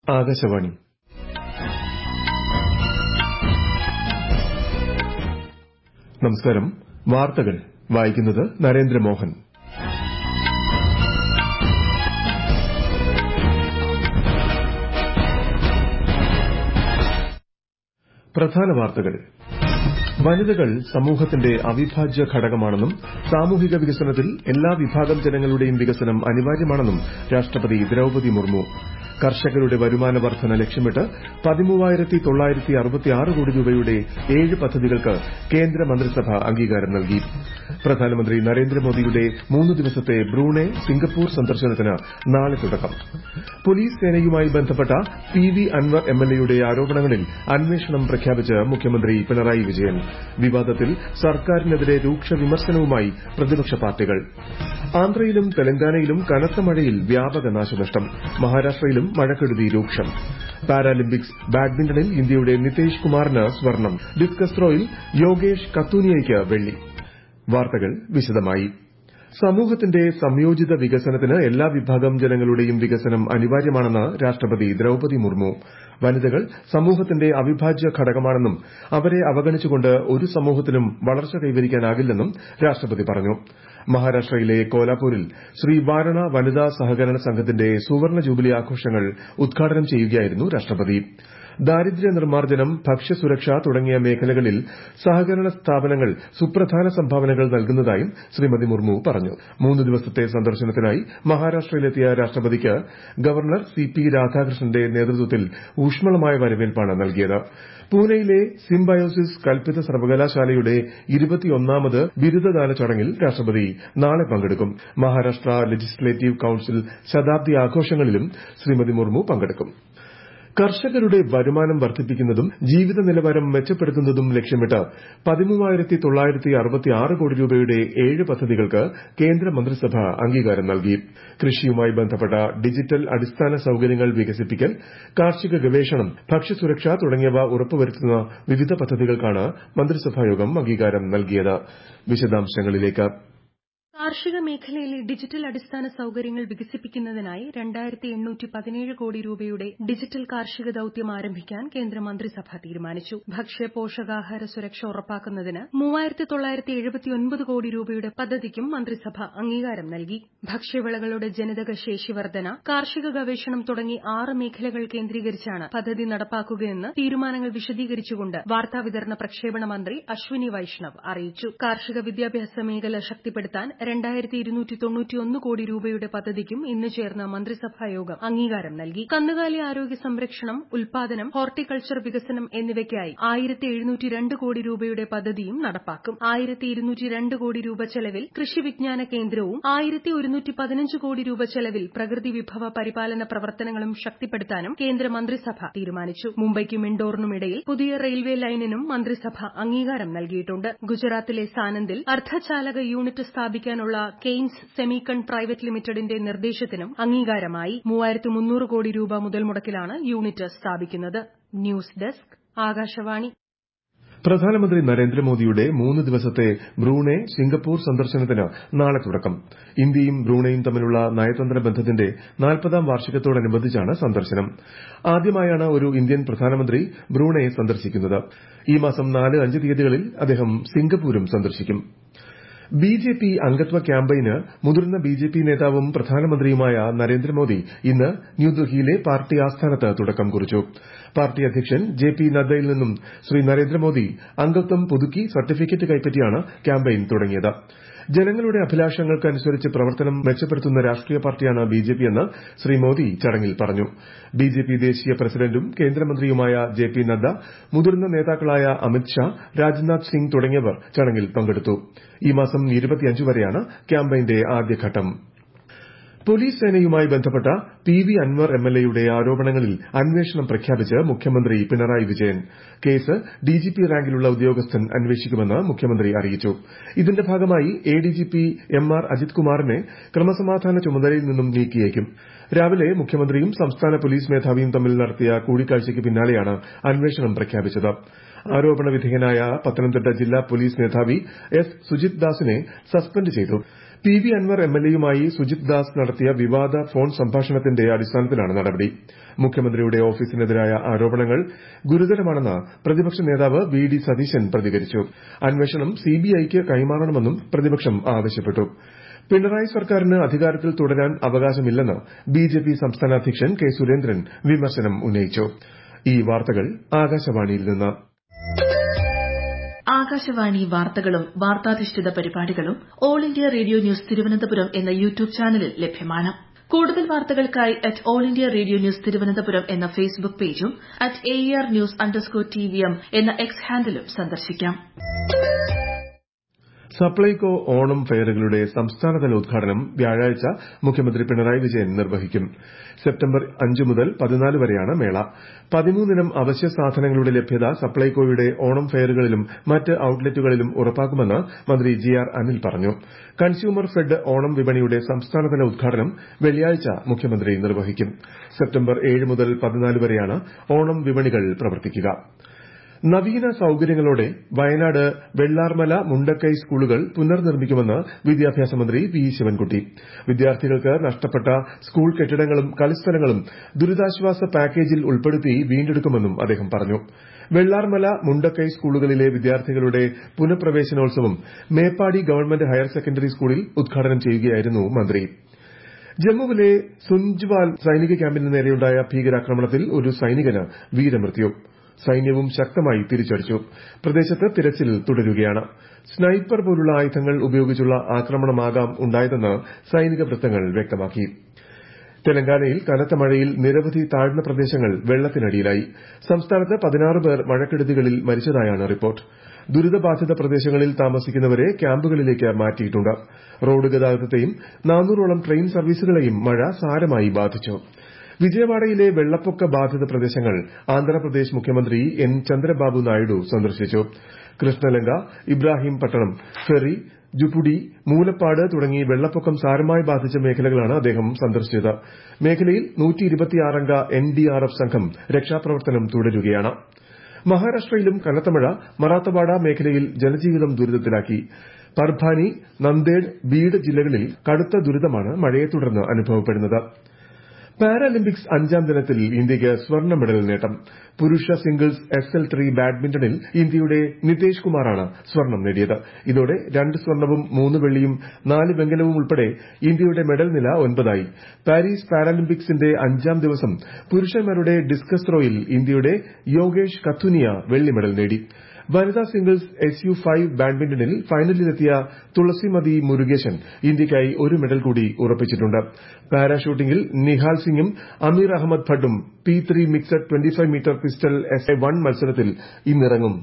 ആകാശവാണി നമസ്കാരം വാർത്തകൾ വായിക്കുന്നത് നരേന്ദ്രമോഹൻ പ്രധാന വാർത്തകൾ വനിതകൾ സമൂഹത്തിന്റെ അവിഭാജ്യ ഘടകമാണെന്നും സാമൂഹിക വികസനത്തിൽ എല്ലാ വിഭാഗം ജനങ്ങളുടെയും വികസനം അനിവാര്യമാണെന്നും രാഷ്ട്രപതി ദ്രൌപതി മുർമു കർഷകരുടെ വരുമാന വർധന ലക്ഷ്യമിട്ട് പതിമൂവായിരത്തി തൊള്ളായിരത്തി അറുപത്തിയാറ് കോടി രൂപയുടെ ഏഴ് പദ്ധതികൾക്ക് കേന്ദ്ര മന്ത്രിസഭ അംഗീകാരം നൽകി പ്രധാനമന്ത്രി നരേന്ദ്രമോദിയുടെ മൂന്ന് ദിവസത്തെ ബ്രൂണെ സിംഗപ്പൂർ സന്ദർശനത്തിന് നാളെ തുടക്കം പോലീസ് സേനയുമായി ബന്ധപ്പെട്ട പി വി അൻവർ എംഎൽഎയുടെ ആരോപണങ്ങളിൽ അന്വേഷണം പ്രഖ്യാപിച്ച് മുഖ്യമന്ത്രി പിണറായി വിജയൻ വിവാദത്തിൽ സർക്കാരിനെതിരെ രൂക്ഷ വിമർശനവുമായി പ്രതിപക്ഷ പാർട്ടികൾ ആന്ധ്രയിലും തെലങ്കാനയിലും കനത്ത മഴയിൽ വ്യാപക നാശനഷ്ടം മഹാരാഷ്ട്രയിലും മഴക്കെടുതി രൂക്ഷം പാരാലിമ്പിക്സ് ബാഡ്മിന്റണിൽ ഇന്ത്യയുടെ നിതേഷ് കുമാറിന് സ്വർണം ഡിസ്കസ് ത്രോയിൽ യോഗേഷ് കത്തൂനിയയ്ക്ക് വെള്ളി വാർത്തകൾ വിശദമായി സമൂഹത്തിന്റെ സംയോജിത വികസനത്തിന് എല്ലാ വിഭാഗം ജനങ്ങളുടെയും വികസനം അനിവാര്യമാണെന്ന് രാഷ്ട്രപതി ദ്രൌപതി മുർമു വനിതകൾ സമൂഹത്തിന്റെ അവിഭാജ്യ ഘടകമാണെന്നും അവരെ അവഗണിച്ചുകൊണ്ട് ഒരു സമൂഹത്തിനും വളർച്ച കൈവരിക്കാനാകില്ലെന്നും രാഷ്ട്രപതി പറഞ്ഞു മഹാരാഷ്ട്രയിലെ കോലാപൂരിൽ ശ്രീ വാരണ വനിതാ സഹകരണ സംഘത്തിന്റെ സുവർണ ജൂബിലി ആഘോഷങ്ങൾ ഉദ്ഘാടനം ചെയ്യുകയായിരുന്നു രാഷ്ട്രപതി ദാരിദ്ര്യ നിർമ്മാർജ്ജനം ഭക്ഷ്യസുരക്ഷ തുടങ്ങിയ മേഖലകളിൽ സഹകരണ സ്ഥാപനങ്ങൾ സുപ്രധാന സംഭാവനകൾ നൽകുന്നതായും ശ്രീമതി മുർമു പറഞ്ഞു മൂന്ന് ദിവസത്തെ സന്ദർശനത്തിനായി മഹാരാഷ്ട്രയിലെത്തിയ രാഷ്ട്രപതിക്ക് ഗവർണർ സി പി രാധാകൃഷ്ണന്റെ നേതൃത്വത്തിൽ ഊഷ്മളമായ വരവേൽപ്പാണ് നൽകിയത് പൂനെയിലെ സിംബയോസിസ് കൽപ്പിത സർവകലാശാലയുടെ ഇരുപത്തിയൊന്നാമത് ബിരുദദാന ചടങ്ങിൽ രാഷ്ട്രപതി നാളെ പങ്കെടുക്കും മഹാരാഷ്ട്ര ലെജിസ്ലേറ്റീവ് കൌൺസിൽ ശതാബ്ദി ആഘോഷങ്ങളിലും ശ്രീമതി മുർമു പങ്കെടുക്കും കർഷകരുടെ വരുമാനം വർദ്ധിപ്പിക്കുന്നതും ജീവിത നിലവാരം മെച്ചപ്പെടുത്തുന്നതും ലക്ഷ്യമിട്ട് പതിമൂവായിരത്തി തൊള്ളായിരത്തി അറുപത്തിയാറ് കോടി രൂപയുടെ ഏഴ് പദ്ധതികൾക്ക് കേന്ദ്ര മന്ത്രിസഭ അംഗീകാരം നൽകി കൃഷിയുമായി ബന്ധപ്പെട്ട ഡിജിറ്റൽ അടിസ്ഥാന സൌകര്യങ്ങൾ വികസിപ്പിക്കൽ കാർഷിക ഗവേഷണം ഭക്ഷ്യസുരക്ഷ തുടങ്ങിയവ ഉറപ്പുവരുത്തുന്ന വിവിധ പദ്ധതികൾക്കാണ് മന്ത്രിസഭായോഗം അംഗീകാരം നൽകിയത് വിശദാംശങ്ങളിലേക്ക് കാർഷിക മേഖലയിലെ ഡിജിറ്റൽ അടിസ്ഥാന സൌകര്യങ്ങൾ വികസിപ്പിക്കുന്നതിനായി രണ്ടായിരത്തി എണ്ണൂറ്റി പതിനേഴ് കോടി രൂപയുടെ ഡിജിറ്റൽ കാർഷിക ദൌത്യം ആരംഭിക്കാൻ കേന്ദ്ര മന്ത്രിസഭ തീരുമാനിച്ചു ഭക്ഷ്യ പോഷകാഹാര സുരക്ഷ ഉറപ്പാക്കുന്നതിന് മൂവായിരത്തി തൊള്ളായിരത്തി എഴുപത്തിയൊൻപത് കോടി രൂപയുടെ പദ്ധതിക്കും മന്ത്രിസഭ അംഗീകാരം നൽകി ഭക്ഷ്യവിളകളുടെ ജനിതക ശേഷി വർധന കാർഷിക ഗവേഷണം തുടങ്ങി ആറ് മേഖലകൾ കേന്ദ്രീകരിച്ചാണ് പദ്ധതി നടപ്പാക്കുകയെന്ന് തീരുമാനങ്ങൾ വിശദീകരിച്ചുകൊണ്ട് വാർത്താവിതരണ പ്രക്ഷേപണ മന്ത്രി അശ്വിനി വൈഷ്ണവ് അറിയിച്ചു കാർഷിക വിദ്യാഭ്യാസ മേഖല ശക്തിപ്പെടുത്താൻ രണ്ടായിരത്തി ഇരുന്നൂറ്റി തൊണ്ണൂറ്റിയൊന്ന് കോടി രൂപയുടെ പദ്ധതിക്കും ഇന്ന് ചേർന്ന മന്ത്രിസഭായോഗം അംഗീകാരം നൽകി കന്നുകാലി ആരോഗ്യ സംരക്ഷണം ഉൽപാദനം ഹോർട്ടിക്കൾച്ചർ വികസനം എന്നിവയ്ക്കായി ആയിരത്തി എഴുന്നൂറ്റി രണ്ട് കോടി രൂപയുടെ പദ്ധതിയും നടപ്പാക്കും ആയിരത്തി ഇരുന്നൂറ്റി രണ്ട് കോടി രൂപ ചെലവിൽ കൃഷി വിജ്ഞാന കേന്ദ്രവും ആയിരത്തി ഒരുന്നൂറ്റി പതിനഞ്ച് കോടി രൂപ ചെലവിൽ പ്രകൃതി വിഭവ പരിപാലന പ്രവർത്തനങ്ങളും ശക്തിപ്പെടുത്താനും കേന്ദ്ര മന്ത്രിസഭ തീരുമാനിച്ചു മുംബൈക്കും ഇൻഡോറിനും ഇടയിൽ പുതിയ റെയിൽവേ ലൈനിനും മന്ത്രിസഭ അംഗീകാരം നൽകിയിട്ടുണ്ട് ഗുജറാത്തിലെ സാനന്ദിൽ അർദ്ധചാലക യൂണിറ്റ് സ്ഥാപിക്കാനുള്ള കെയ്ൻസ് സെമികൺ പ്രൈവറ്റ് ലിമിറ്റഡിന്റെ നിർദ്ദേശത്തിനും അംഗീകാരമായി മൂവായിരത്തി മുന്നൂറ് കോടി രൂപ മുതൽ മുടക്കിലാണ് യൂണിറ്റ് സ്ഥാപിക്കുന്നത് ന്യൂസ് ഡെസ്ക് ആകാശവാണി പ്രധാനമന്ത്രി നരേന്ദ്രമോദിയുടെ മൂന്ന് ദിവസത്തെ ബ്രൂണെ സിംഗപ്പൂർ സന്ദർശനത്തിന് നാളെ തുടക്കം ഇന്ത്യയും ബ്രൂണയും തമ്മിലുള്ള നയതന്ത്ര ബന്ധത്തിന്റെ നാൽപ്പതാം വാർഷികത്തോടനുബന്ധിച്ചാണ് സന്ദർശനം ആദ്യമായാണ് ഒരു ഇന്ത്യൻ പ്രധാനമന്ത്രി ബ്രൂണെ സന്ദർശിക്കുന്നത് ഈ മാസം നാല് അഞ്ച് തീയതികളിൽ അദ്ദേഹം സിംഗപ്പൂരും സന്ദർശിക്കും ബിജെപി അംഗത്വ ക്യാമ്പയിന് മുതിർന്ന ബിജെപി നേതാവും പ്രധാനമന്ത്രിയുമായ നരേന്ദ്രമോദി ഇന്ന് ന്യൂഡൽഹിയിലെ പാർട്ടി ആസ്ഥാനത്ത് തുടക്കം കുറിച്ചു പാർട്ടി അധ്യക്ഷൻ ജെ പി നദ്ദയിൽ നിന്നും ശ്രീ നരേന്ദ്രമോദി അംഗത്വം പുതുക്കി സർട്ടിഫിക്കറ്റ് കൈപ്പറ്റിയാണ് ക്യാമ്പയിൻ തുടങ്ങിയത് ജനങ്ങളുടെ അഭിലാഷങ്ങൾക്കനുസരിച്ച് പ്രവർത്തനം മെച്ചപ്പെടുത്തുന്ന രാഷ്ട്രീയ പാർട്ടിയാണ് ബിജെപി എന്ന് ശ്രീ മോദി ചടങ്ങിൽ പറഞ്ഞു ബിജെപി ദേശീയ പ്രസിഡന്റും കേന്ദ്രമന്ത്രിയുമായ ജെ പി നദ്ദ മുതിർന്ന നേതാക്കളായ അമിത് ഷാ രാജ്നാഥ് സിംഗ് തുടങ്ങിയവർ ചടങ്ങിൽ പങ്കെടുത്തു ഈ മാസം വരെയാണ് ക്യാമ്പയിന്റെ ആദ്യഘട്ടം പോലീസ് സേനയുമായി ബന്ധപ്പെട്ട പി വി അൻവർ എംഎൽഎയുടെ ആരോപണങ്ങളിൽ അന്വേഷണം പ്രഖ്യാപിച്ച് മുഖ്യമന്ത്രി പിണറായി വിജയൻ കേസ് ഡിജിപി റാങ്കിലുള്ള ഉദ്യോഗസ്ഥൻ അന്വേഷിക്കുമെന്ന് മുഖ്യമന്ത്രി അറിയിച്ചു ഇതിന്റെ ഭാഗമായി എഡിജിപി എം ആർ അജിത് കുമാറിനെ ക്രമസമാധാന ചുമതലയിൽ നിന്നും നീക്കിയേക്കും രാവിലെ മുഖ്യമന്ത്രിയും സംസ്ഥാന പോലീസ് മേധാവിയും തമ്മിൽ നടത്തിയ കൂടിക്കാഴ്ചയ്ക്ക് പിന്നാലെയാണ് അന്വേഷണം പ്രഖ്യാപിച്ചത് ആരോപണ വിധേയനായ പത്തനംതിട്ട ജില്ലാ പോലീസ് മേധാവി എസ് സുജിത് ദാസിനെ സസ്പെൻഡ് ചെയ്തു പി വി അൻവർ എംഎൽഎയുമായി സുജിത് ദാസ് നടത്തിയ വിവാദ ഫോൺ സംഭാഷണത്തിന്റെ അടിസ്ഥാനത്തിലാണ് നടപടി മുഖ്യമന്ത്രിയുടെ ഓഫീസിനെതിരായ ആരോപണങ്ങൾ ഗുരുതരമാണെന്ന് പ്രതിപക്ഷ നേതാവ് വി ഡി സതീശൻ പ്രതികരിച്ചു അന്വേഷണം സിബിഐക്ക് കൈമാറണമെന്നും പ്രതിപക്ഷം ആവശ്യപ്പെട്ടു പിണറായി സർക്കാരിന് അധികാരത്തിൽ തുടരാൻ അവകാശമില്ലെന്ന് ബിജെപി സംസ്ഥാന അധ്യക്ഷൻ കെ സുരേന്ദ്രൻ വിമർശനം ഉന്നയിച്ചു ഈ വാർത്തകൾ ആകാശവാണിയിൽ നിന്ന് ആകാശവാണി വാർത്തകളും വാർത്താധിഷ്ഠിത പരിപാടികളും all India radio news Thiruvananthapuram എന്ന യൂട്യൂബ് ചാനലിൽ ലഭ്യമാണ് കൂടുതൽ വാർത്തകൾക്കായി at all India radio news Thiruvananthapuram എന്ന ഫേസ്ബുക്ക് പേജും at A R news underscore T V M എന്ന എക്സ് ഹാൻഡിലും സന്ദർശിക്കാം സപ്ലൈകോ ഓണം ഫെയറുകളുടെ സംസ്ഥാനതല ഉദ്ഘാടനം വ്യാഴാഴ്ച മുഖ്യമന്ത്രി പിണറായി വിജയൻ നിർവഹിക്കും സെപ്റ്റംബർ അഞ്ച് മുതൽ പതിനാല് വരെയാണ് മേള പതിമൂന്നിനം അവശ്യ സാധനങ്ങളുടെ ലഭ്യത സപ്ലൈകോയുടെ ഓണം ഫെയറുകളിലും മറ്റ് ഔട്ട്ലെറ്റുകളിലും ഉറപ്പാക്കുമെന്ന് മന്ത്രി ജി ആർ അനിൽ പറഞ്ഞു കൺസ്യൂമർ ഫെഡ് ഓണം വിപണിയുടെ സംസ്ഥാനതല ഉദ്ഘാടനം വെള്ളിയാഴ്ച മുഖ്യമന്ത്രി നിർവഹിക്കും സെപ്റ്റംബർ ഏഴ് മുതൽ പതിനാല് വരെയാണ് ഓണം വിപണികൾ പ്രവർത്തിക്കുക നവീന സൌകര്യങ്ങളോടെ വയനാട് വെള്ളാർമല മുണ്ടക്കൈ സ്കൂളുകൾ പുനർനിർമ്മിക്കുമെന്ന് വിദ്യാഭ്യാസ മന്ത്രി വി ശിവൻകുട്ടി വിദ്യാർത്ഥികൾക്ക് നഷ്ടപ്പെട്ട സ്കൂൾ കെട്ടിടങ്ങളും കളിസ്ഥലങ്ങളും ദുരിതാശ്വാസ പാക്കേജിൽ ഉൾപ്പെടുത്തി വീണ്ടെടുക്കുമെന്നും അദ്ദേഹം പറഞ്ഞു വെള്ളാർമല മുണ്ടക്കൈ സ്കൂളുകളിലെ വിദ്യാർത്ഥികളുടെ പുനഃപ്രവേശനോത്സവം മേപ്പാടി ഗവൺമെന്റ് ഹയർ സെക്കൻഡറി സ്കൂളിൽ ഉദ്ഘാടനം ചെയ്യുകയായിരുന്നു മന്ത്രി ജമ്മുവിലെ സുഞ്ജ്വാൽ സൈനിക ക്യാമ്പിന് നേരെയുണ്ടായ ഭീകരാക്രമണത്തിൽ ഒരു സൈനികന് വീരമൃത്യു സൈന്യവും ശക്തമായി തിരിച്ചടിച്ചു പ്രദേശത്ത് തിരച്ചിൽ തുടരുകയാണ് സ്നൈപ്പർ പോലുള്ള ആയുധങ്ങൾ ഉപയോഗിച്ചുള്ള ആക്രമണമാകാം ഉണ്ടായതെന്ന് സൈനിക വൃത്തങ്ങൾ വ്യക്തമാക്കി തെലങ്കാനയിൽ കനത്ത മഴയിൽ നിരവധി താഴ്ന്ന പ്രദേശങ്ങൾ വെള്ളത്തിനടിയിലായി സംസ്ഥാനത്ത് പതിനാറ് പേർ മഴക്കെടുതികളിൽ മരിച്ചതായാണ് റിപ്പോർട്ട് ദുരിതബാധിത പ്രദേശങ്ങളിൽ താമസിക്കുന്നവരെ ക്യാമ്പുകളിലേക്ക് മാറ്റിയിട്ടുണ്ട് റോഡ് ഗതാഗതത്തെയും നാനൂറോളം ട്രെയിൻ സർവീസുകളെയും മഴ സാരമായി ബാധിച്ചു വിജയവാഡയിലെ വെള്ളപ്പൊക്ക ബാധിത പ്രദേശങ്ങൾ ആന്ധ്രാപ്രദേശ് മുഖ്യമന്ത്രി എൻ ചന്ദ്രബാബു നായിഡു സന്ദർശിച്ചു കൃഷ്ണലങ്ക ഇബ്രാഹിം പട്ടണം ഫെറി ജുപുഡി മൂലപ്പാട് തുടങ്ങി വെള്ളപ്പൊക്കം സാരമായി ബാധിച്ച മേഖലകളാണ് അദ്ദേഹം സന്ദർശിച്ചത് മേഖലയിൽ അംഗ എൻഡിആർഎഫ് സംഘം രക്ഷാപ്രവർത്തനം തുടരുകയാണ് മഹാരാഷ്ട്രയിലും കനത്ത മഴ മറാത്തവാഡ മേഖലയിൽ ജനജീവിതം ദുരിതത്തിലാക്കി പർഭാനി നന്ദേഡ് ബീഡ് ജില്ലകളിൽ കടുത്ത ദുരിതമാണ് മഴയെ തുടർന്ന് അനുഭവപ്പെടുന്നത് പാരാലിമ്പിക്സ് അഞ്ചാം ദിനത്തിൽ ഇന്ത്യയ്ക്ക് സ്വർണ്ണ മെഡൽ നേട്ടം പുരുഷ സിംഗിൾസ് എസ് എൽ ത്രീ ബാഡ്മിന്റണിൽ ഇന്ത്യയുടെ നിതേഷ് കുമാറാണ് സ്വർണം നേടിയത് ഇതോടെ രണ്ട് സ്വർണവും മൂന്ന് വെള്ളിയും നാല് വെങ്കലവും ഉൾപ്പെടെ ഇന്ത്യയുടെ മെഡൽ നില ഒൻപതായി പാരീസ് പാരാലിമ്പിക്സിന്റെ അഞ്ചാം ദിവസം പുരുഷന്മാരുടെ ഡിസ്കസ് ത്രോയിൽ ഇന്ത്യയുടെ യോഗേഷ് കത്തുനിയ വെള്ളി മെഡൽ നേടി വനിതാ സിംഗിൾസ് എസ് യു ഫൈവ് ബാഡ്മിന്റണിൽ ഫൈനലിലെത്തിയ തുളസിമതി മുരുകേശൻ ഇന്ത്യയ്ക്കായി ഒരു മെഡൽ കൂടി ഉറപ്പിച്ചിട്ടുണ്ട് പാരാഷൂട്ടിംഗിൽ നിഹാൽ സിംഗും അമീർ അഹമ്മദ് ഭട്ടും P three mixed twenty five metre pistol S A one മത്സരത്തിൽ ഇന്നിറങ്ങും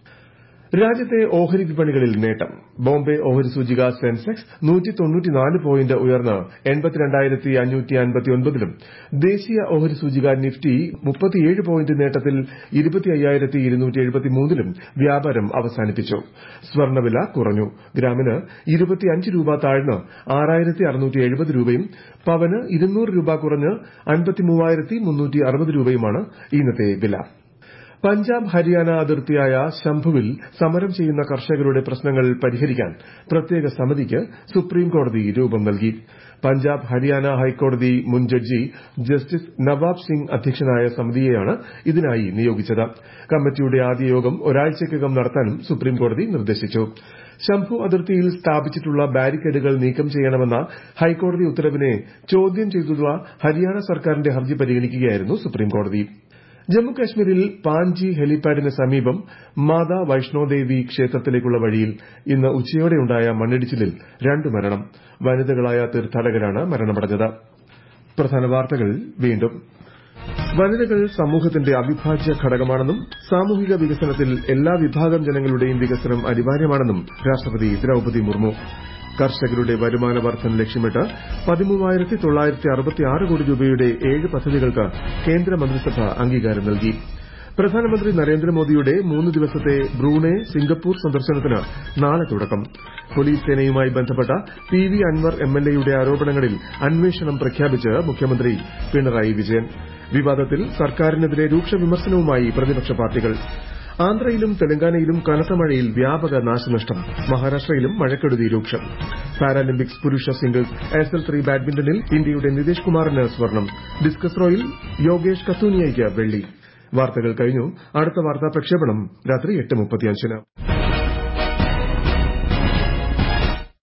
രാജ്യത്തെ ഓഹരി വിപണികളിൽ നേട്ടം ബോംബെ ഓഹരി സൂചിക സെൻസെക്സ് പോയിന്റ് ഉയർന്ന് ലും ദേശീയ ഓഹരി സൂചിക നിഫ്റ്റി മുപ്പത്തിയേഴ് പോയിന്റ് നേട്ടത്തിൽ ലും വ്യാപാരം അവസാനിപ്പിച്ചു സ്വർണ്ണവില കുറഞ്ഞു ഗ്രാമിന് ഇരുപത്തിയഞ്ച് രൂപ താഴ്ന്ന് ആറായിരത്തി അറുന്നൂറ്റി എഴുപത് രൂപയും പവന് ഇരുന്നൂറ് രൂപ കുറഞ്ഞ് അൻപത്തിമൂവായിരത്തി മുന്നൂറ്റി അറുപത് രൂപയുമാണ് ഇന്നത്തെ വില പഞ്ചാബ് ഹരിയാന അതിർത്തിയായ ശംഭുവിൽ സമരം ചെയ്യുന്ന കർഷകരുടെ പ്രശ്നങ്ങൾ പരിഹരിക്കാൻ പ്രത്യേക സമിതിക്ക് സുപ്രീംകോടതി രൂപം നൽകി പഞ്ചാബ് ഹരിയാന ഹൈക്കോടതി മുൻ ജഡ്ജി ജസ്റ്റിസ് നവാബ് സിംഗ് അധ്യക്ഷനായ സമിതിയെയാണ് ഇതിനായി നിയോഗിച്ചത് കമ്മിറ്റിയുടെ ആദ്യ യോഗം ഒരാഴ്ചയ്ക്കകം നടത്താനും സുപ്രീംകോടതി നിർദ്ദേശിച്ചു ശംഭു അതിർത്തിയിൽ സ്ഥാപിച്ചിട്ടുള്ള ബാരിക്കേഡുകൾ നീക്കം ചെയ്യണമെന്ന ഹൈക്കോടതി ഉത്തരവിനെ ചോദ്യം ചെയ്തുള്ള ഹരിയാന സർക്കാരിന്റെ ഹർജി പരിഗണിക്കുകയായിരുന്നു സുപ്രീംകോടതി ജമ്മുകാശ്മീരിൽ പാൻജി ഹെലിപാഡിന് സമീപം മാതാ വൈഷ്ണോദേവി ക്ഷേത്രത്തിലേക്കുള്ള വഴിയിൽ ഇന്ന് ഉച്ചയോടെയുണ്ടായ മണ്ണിടിച്ചിലിൽ രണ്ട് മരണം വനിതകളായ തീർത്ഥാടകരാണ് മരണമടഞ്ഞത് പ്രധാന വാർത്തകൾ വീണ്ടും വനിതകൾ സമൂഹത്തിന്റെ അവിഭാജ്യ ഘടകമാണെന്നും സാമൂഹിക വികസനത്തിൽ എല്ലാ വിഭാഗം ജനങ്ങളുടെയും വികസനം അനിവാര്യമാണെന്നും രാഷ്ട്രപതി ദ്രൌപതി മുർമു കർഷകരുടെ വരുമാന വർധന ലക്ഷ്യമിട്ട് പതിമൂവായിരത്തി തൊള്ളായിരത്തി അറുപത്തിയാറ് കോടി രൂപയുടെ ഏഴ് പദ്ധതികൾക്ക് കേന്ദ്ര മന്ത്രിസഭ അംഗീകാരം നൽകി പ്രധാനമന്ത്രി നരേന്ദ്രമോദിയുടെ മൂന്ന് ദിവസത്തെ ബ്രൂണെ സിംഗപ്പൂർ സന്ദർശനത്തിന് നാളെ തുടക്കം പോലീസ് സേനയുമായി ബന്ധപ്പെട്ട പി വി അൻവർ എംഎൽഎയുടെ ആരോപണങ്ങളിൽ അന്വേഷണം പ്രഖ്യാപിച്ച് മുഖ്യമന്ത്രി പിണറായി വിജയൻ വിവാദത്തിൽ സർക്കാരിനെതിരെ രൂക്ഷ വിമർശനവുമായി പ്രതിപക്ഷ പാർട്ടികൾ ആന്ധ്രയിലും തെലങ്കാനയിലും കനത്ത മഴയിൽ വ്യാപക നാശനഷ്ടം മഹാരാഷ്ട്രയിലും മഴക്കെടുതി രൂക്ഷം പാരാലിമ്പിക്സ് പുരുഷ സിംഗിൾസ് എസ്എൽ ത്രീ ബാഡ്മിന്റണിൽ ഇന്ത്യയുടെ നിതീഷ് കുമാറിന് സ്വർണം ഡിസ്കസ് ത്രോയിൽ യോഗേഷ് കത്തൂനിയയ്ക്ക് വെള്ളി വാർത്തകൾ കഴിഞ്ഞു അടുത്ത വാർത്താ പ്രക്ഷേപണം രാത്രി എട്ട് മുപ്പത്തിയഞ്ചിന്